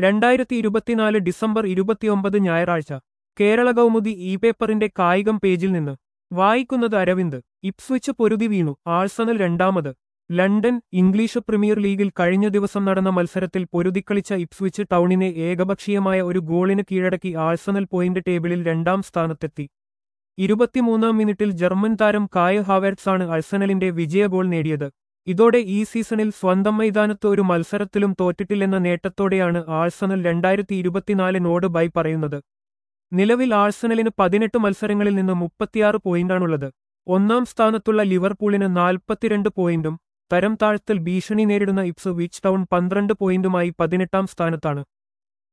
രണ്ടായിരത്തി ഇരുപത്തിനാല് ഡിസംബർ ഇരുപത്തിയൊമ്പത് ഞായറാഴ്ച കേരള കൗമുദി ഇ പേപ്പറിന്റെ കായികം പേജിൽ നിന്ന് വായിക്കുന്നത് അരവിന്ദ് ഇപ്സ്വിച്ച് പൊരുതി വീണു ആഴ്സണൽ രണ്ടാമത് ലണ്ടൻ ഇംഗ്ലീഷ് പ്രീമിയർ ലീഗിൽ കഴിഞ്ഞ ദിവസം നടന്ന മത്സരത്തിൽ പൊരുതിക്കളിച്ച ഇപ്സ്വിച്ച് ടൗണിനെ ഏകപക്ഷീയമായ ഒരു ഗോളിന് കീഴടക്കി ആഴ്സണൽ പോയിന്റ് ടേബിളിൽ രണ്ടാം സ്ഥാനത്തെത്തി ഇരുപത്തിമൂന്നാം മിനിറ്റിൽ ജർമ്മൻ താരം കായ ഹാവേർട്സാണ് അഴ്സണലിന്റെ വിജയ ഗോൾ നേടിയത് ഇതോടെ ഈ സീസണിൽ സ്വന്തം മൈതാനത്ത് ഒരു മത്സരത്തിലും തോറ്റിട്ടില്ലെന്ന നേട്ടത്തോടെയാണ് ആഴ്സണൽ രണ്ടായിരത്തി ഇരുപത്തിനാലിനോട് ബൈ പറയുന്നത് നിലവിൽ ആഴ്സണലിന് പതിനെട്ട് മത്സരങ്ങളിൽ നിന്ന് മുപ്പത്തിയാറ് പോയിന്റാണുള്ളത് ഒന്നാം സ്ഥാനത്തുള്ള ലിവർപൂളിന് നാൽപ്പത്തിരണ്ട് പോയിന്റും തരം താഴ്ത്തൽ ഭീഷണി നേരിടുന്ന ഇപ്സ് വിച്ച് ടൗൺ പന്ത്രണ്ട് പോയിന്റുമായി പതിനെട്ടാം സ്ഥാനത്താണ്